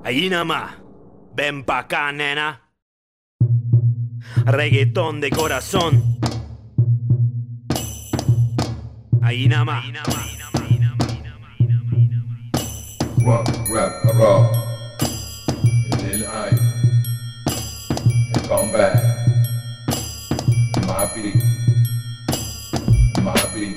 Ahí nada más. Ven pa' acá, nena. Reggaetón de corazón. Ahí nada más. Rock, rap, rock. للآي Come back. مع بي مع بي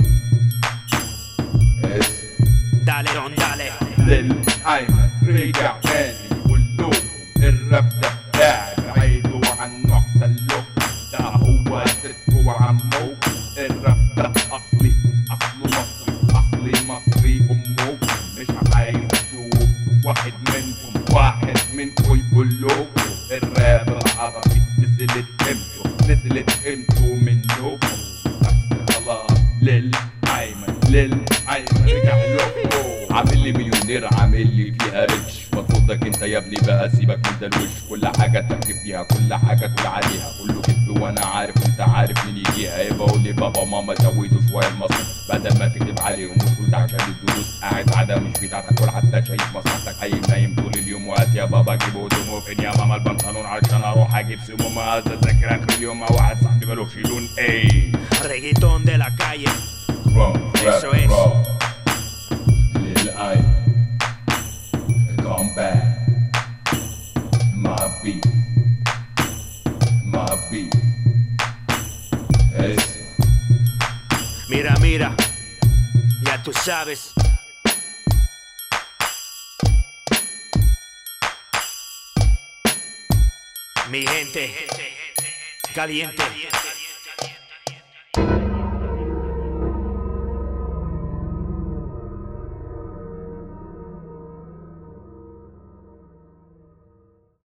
اس Dale, Ron, dale. للأيمن رجع تاني واللوب الراب ده بتاعي بعيدوا عنه أحسن لوب ده هو ست وعمو الراب ده أصلي أصله مصري أصلي مصري أمه مش عايز أشوف واحد منكم واحد منكم يقول له الراب العربي نزلت قيمته نزلت قيمته منكم بس خلاص للأيمن للأيمن رجع له عامل لي مليونير عامل لي فيها ريتش مفروضك انت يا ابني بقى سيبك من ده الوش كل حاجه تكتب فيها كل حاجه تقول عليها كله كذب وانا عارف انت عارف مين يجيها يبقى قول لي بابا ماما زودوا شويه المصروف بدل ما تكتب عليهم وتقول ده عشان الدروس قاعد عاده مش بتاعتك ولا حتى شايف مصلحتك قايم نايم طول اليوم وقت يا بابا جيب هدومه فين يا ماما البنطلون علشان اروح اجيب سموم عايز اذاكر اخر اليوم مع واحد صاحبي مالوش لون ايه Reggaetón de la calle. Eso es. للآي Come back مع بي مع بي Es Mira, mira. Ya tú sabes. Mi gente. Caliente.